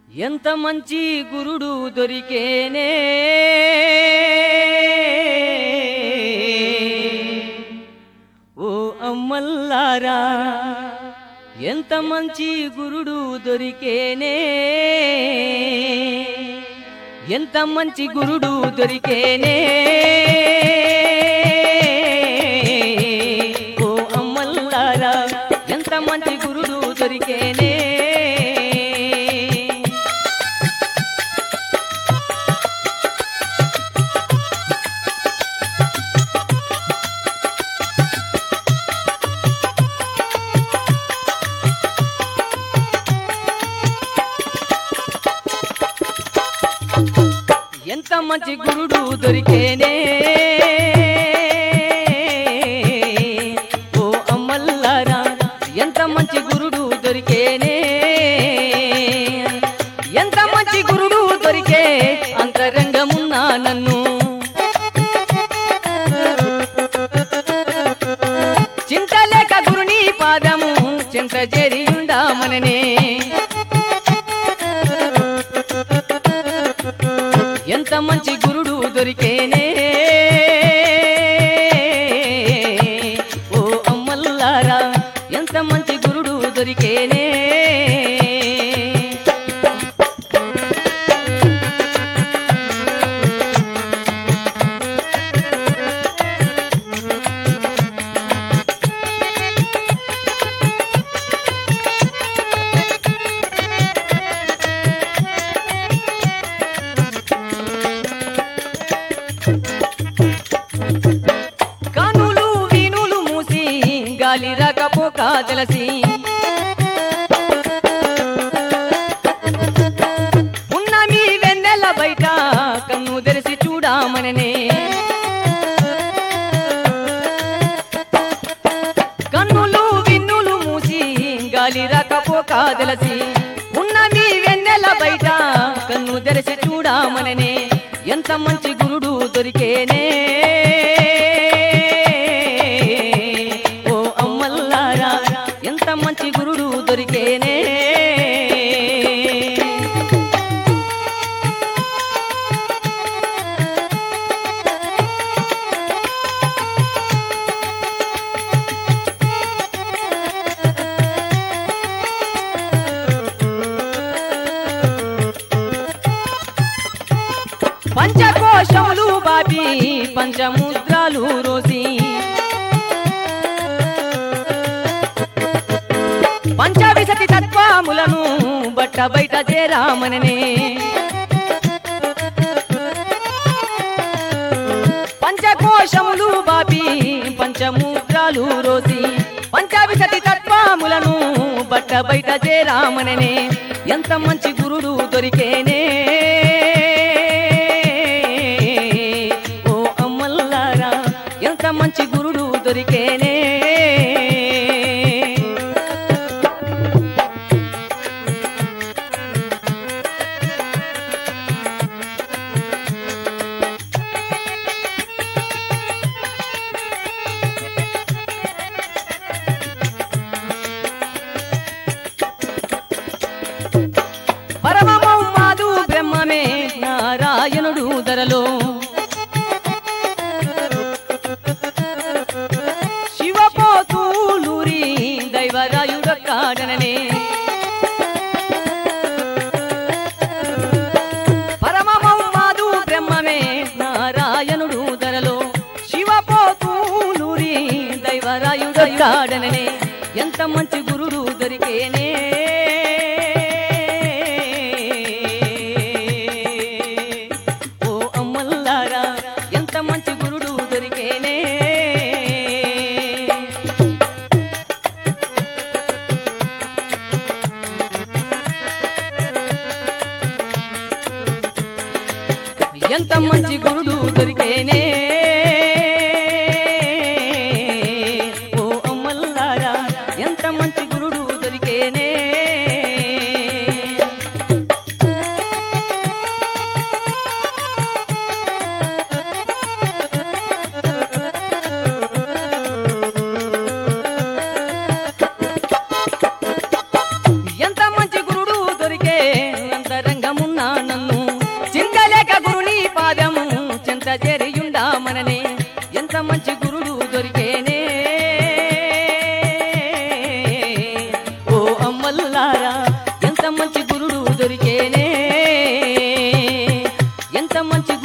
ఎంత మంచి గురుడు దొరికేనే ఓ అమ్మల్లారా ఎంత మంచి గురుడు దొరికేనే ఎంత మంచి గురుడు దొరికేనే ఓ అమ్మల్లారా ఎంత మంచి గురుడు దొరికేనే ఎంత మంచి గురుడు దొరికేనే ఓ అమ్మల్లారా ఎంత మంచి గురుడు దొరికేనే ఎంత మంచి గురుడు దొరికే అంతరంగమున్నా నన్ను చింతలేక గురుని పాదము చింత చేరియుండామననే ఎంత మంచి గురుడు దొరికేనే ఓ అమ్మల్లారా ఎంత మంచి గురుడు దొరికేనే కనులు వీనులు మూసి గాలి రాకపోక తెలిసి ఉన్న మీ వెన్నెల బయట కన్ను తెరిసి చూడామననే కన్నులు విన్నులు మూసి గాలి రాకపోక తెలిసి ఉన్న మీ వెన్నెల బయట కన్ను తెరిసి చూడామననే ఎంత మంచి గురుడు దొరికేనే ఓ అమ్మల్లారా ఎంత మంచి గురుడు దొరికేనే పంచకోశములు బాబి పంచముద్రాలు రోసి పంచవిశతి తత్వములను బట్ట బయట చేరామననే పంచకోశములు బాబి పంచముద్రాలు రోసి పంచవిశతి తత్వములను బట్ట బయట చేరామననే ఎంత మంచి గురుడు దొరికేనే ఓ అమ్మల్లారా ఎంత మంచి గురుడు దొరికేనే పరమమాదు బ్రహ్మమే నారాయణుడు ధరలో శివపోతూలూరి దైవరాయుడొక్కాడననే పరమమాదు బ్రహ్మమే నారాయణుడు ధరలో శివపోతూలూరి దైవరాయుడొక్కాడననే ఎంత మంచి గురుడు దొరికేనే ఓ అమ్మల్లారా ఎంత మంచి గురుడు దొరికేనే ఎంత మంచి గురుడు దొరికేనే ఓ అమ్మల్లారా ఎంత మంచి గురుడు దొరికేనే ఎంత మంచి గురుడు దొరికే అంతర మంచి గురుడు దొరికేనే ఓ అమ్మల్లారా ఎంత మంచి గురుడు దొరికేనే ఎంత మంచి